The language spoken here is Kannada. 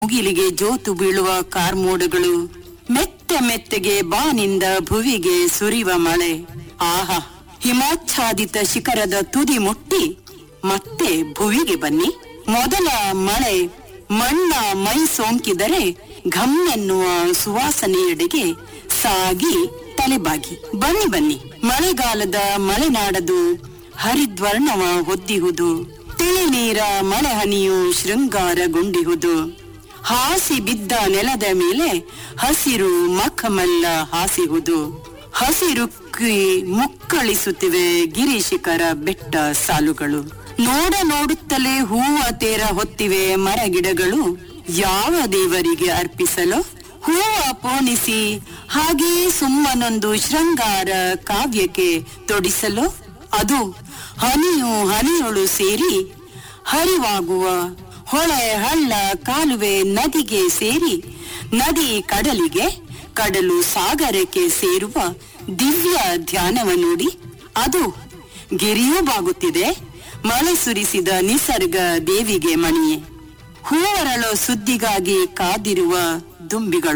ಮುಗಿಲಿಗೆ ಜೋತು ಬೀಳುವ ಕಾರ್ಮೋಡಗಳು ಮೆತ್ತ ಮೆತ್ತಗೆ ಬಾನಿಂದ ಭುವಿಗೆ ಸುರಿವ ಮಳೆ ಆಹಾ ಹಿಮಾಚ್ಛಾದಿತ ಶಿಖರದ ತುದಿ ಮುಟ್ಟಿ ಮತ್ತೆ ಭುವಿಗೆ ಬನ್ನಿ ಮೊದಲ ಮಳೆ ಮಣ್ಣ ಮೈ ಸೋಂಕಿದರೆ ಘಮ್ಮೆನ್ನುವ ಸುವಾಸನೆಯೆಡೆಗೆ ಸಾಗಿ ತಲೆಬಾಗಿ ಬನ್ನಿ ಬನ್ನಿ ಮಳೆಗಾಲದ ಮಲೆನಾಡದು ಹರಿದ್ವರ್ಣವ ಹೊದ್ದಿಹುದು ತಿಳಿ ನೀರ ಮಳೆ ಹನಿಯು ಶೃಂಗಾರಗೊಂಡಿಹುದು ಹಾಸಿ ಬಿದ್ದ ನೆಲದ ಮೇಲೆ ಹಸಿರು ಮಖಮಲ್ಲ ಹಾಸಿಹುದು ಹಸಿರುಕ್ಕಿ ಮುಕ್ಕಳಿಸುತ್ತಿವೆ ಗಿರಿಶಿಖರ ಬೆಟ್ಟ ಸಾಲುಗಳು ನೋಡ ನೋಡುತ್ತಲೇ ಹೂವ ತೇರ ಹೊತ್ತಿವೆ ಮರಗಿಡಗಳು ಯಾವ ದೇವರಿಗೆ ಅರ್ಪಿಸಲು ಹೂವ ಪೋಣಿಸಿ ಹಾಗೆಯೇ ಸುಮ್ಮನೊಂದು ಶೃಂಗಾರ ಕಾವ್ಯಕ್ಕೆ ತೊಡಿಸಲು ಅದು ಹನಿಯು ಹನಿಯೊಳು ಸೇರಿ ಹರಿವಾಗುವ ಹೊಳೆ ಹಳ್ಳ ಕಾಲುವೆ ನದಿಗೆ ಸೇರಿ ನದಿ ಕಡಲಿಗೆ ಕಡಲು ಸಾಗರಕ್ಕೆ ಸೇರುವ ದಿವ್ಯ ಧ್ಯಾನವ ನೋಡಿ ಅದು ಗಿರಿಯೂ ಬಾಗುತ್ತಿದೆ ಮಳೆ ಸುರಿಸಿದ ನಿಸರ್ಗ ದೇವಿಗೆ ಮಣಿಯೇ ಹೂವರಳೋ ಸುದ್ದಿಗಾಗಿ ಕಾದಿರುವ ದುಂಬಿಗಳು